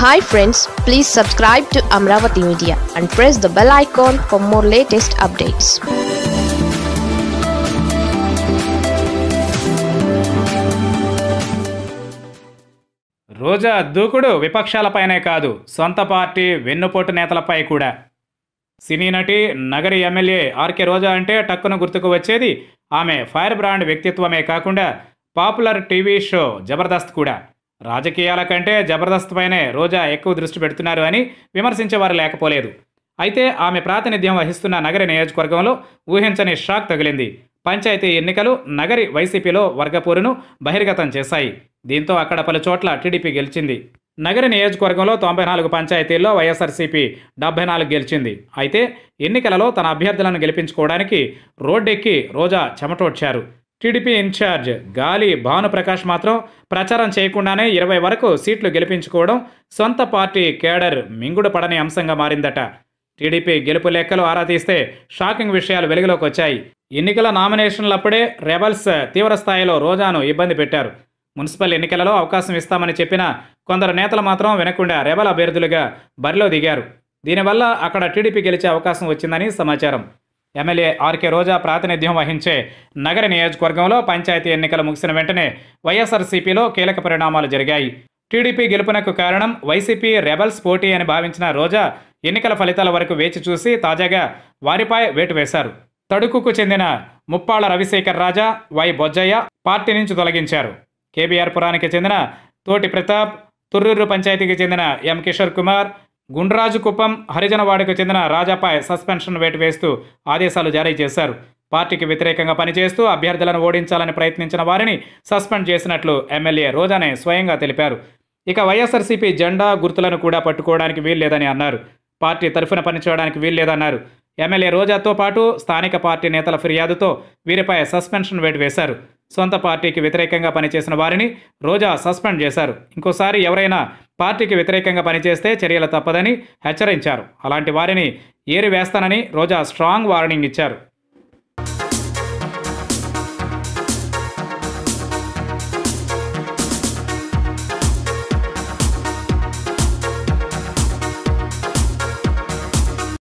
hi friends please subscribe to Amaravati media and press the bell icon for more latest updates Roja దూకుడు విపక్షాలపైనే కాదు సొంత party వెన్నుపోటు నేతలపై కూడా సినీ నటి నగరి ఎమ్మెల్యే ఆర్కే రోజా అంటే టక్కున గుర్తుకు వచ్చేది ఆమె ఫైర్ బ్రాండ్ వ్యక్తిత్వమే కాకుండా పాపులర్ టీవీ షో జబర్దస్త్ కూడా రాజకీయాల కంటే జబర్దస్త్ పైనే రోజా ఎక్కువ దృష్టి పెడుతున్నారు అని విమర్శించేవారు లేకపోలేదు అయితే ఆమె ప్రాతినిధ్యం వహిస్తున్న నగరి నియోజకవర్గంలో ఊహించని షాక్ తగిలింది పంచాయతీ ఎన్నికలు నగరి వైసీపీలో వర్గపోరును బహిర్గతం చేశాయి దీంతో అక్కడ పలు చోట్ల టీడీపీ గెలిచింది నగరి నియోజకవర్గంలో తొంభై నాలుగు పంచాయతీల్లో వైఎస్ఆర్సీపీ డెబ్బై నాలుగు గెలిచింది అయితే ఎన్నికలలో తన అభ్యర్థులను గెలిపించుకోవడానికి రోడ్డెక్కి రోజా చెమటోడ్చారు టీడీపీ ఇన్ఛార్జ్ గాలి భానుప్రకాష్ మాత్రం ప్రచారం చేయకుండానే ఇరవై వరకు సీట్లు గెలిపించుకోవడం సొంత పార్టీ కేడర్ మింగుడు పడని అంశంగా మారిందట టీడీపీ గెలుపు లెక్కలు ఆరా తీస్తే షాకింగ్ విషయాలు వెలుగులోకి వచ్చాయి ఎన్నికల నామినేషన్లప్పుడే రెబల్స్ తీవ్ర స్థాయిలో రోజాను ఇబ్బంది పెట్టారు మున్సిపల్ ఎన్నికలలో అవకాశం ఇస్తామని చెప్పిన కొందరు నేతలు మాత్రం వినకుండా రెబల్ అభ్యర్థులుగా బరిలో దిగారు దీనివల్ల అక్కడ టీడీపీ గెలిచే అవకాశం వచ్చిందని సమాచారం ఎమ్మెల్యే ఆర్కే రోజా ప్రాతినిధ్యం వహించే నగర నియోజకవర్గంలో పంచాయతీ ఎన్నికలు ముగిసిన వెంటనే వైఎస్ఆర్సీపీలో కీలక పరిణామాలు జరిగాయి టీడీపీ గెలుపునకు కారణం వైసీపీ రెబల్స్ పోటీ అని భావించిన రోజా ఎన్నికల ఫలితాల వరకు వేచి చూసి తాజాగా వారిపై వేటు వేశారు తడుకుకు చెందిన ముప్పాళ్ల రవిశేఖర్ రాజా వై బొజ్జయ్య పార్టీ నుంచి తొలగించారు కేబీఆర్ పురానికి చెందిన తోటి ప్రతాప్ తుర్రూరు పంచాయతీకి చెందిన ఎం కిషోర్ కుమార్ గుండ్రాజు కుప్పం హరిజనవాడకు చెందిన రాజాపై సస్పెన్షన్ వేటు వేస్తూ ఆదేశాలు జారీ చేశారు పార్టీకి వ్యతిరేకంగా పనిచేస్తూ అభ్యర్థులను ఓడించాలని ప్రయత్నించిన వారిని సస్పెండ్ చేసినట్లు ఎమ్మెల్యే రోజానే స్వయంగా తెలిపారు ఇక వైఎస్ఆర్సీపీ జెండా గుర్తులను కూడా పట్టుకోవడానికి వీల్లేదని అన్నారు పార్టీ తరఫున పనిచేయడానికి వీల్లేదన్నారు ఎమ్మెల్యే రోజాతో పాటు స్థానిక పార్టీ నేతల ఫిర్యాదుతో వీరిపై సస్పెన్షన్ వేటు వేశారు సొంత పార్టీకి వ్యతిరేకంగా పనిచేసిన వారిని రోజా సస్పెండ్ చేశారు ఇంకోసారి ఎవరైనా పార్టీకి వ్యతిరేకంగా పనిచేస్తే చర్యలు తప్పదని హెచ్చరించారు అలాంటి వారిని ఏరి వేస్తానని రోజా స్ట్రాంగ్ వార్నింగ్ ఇచ్చారు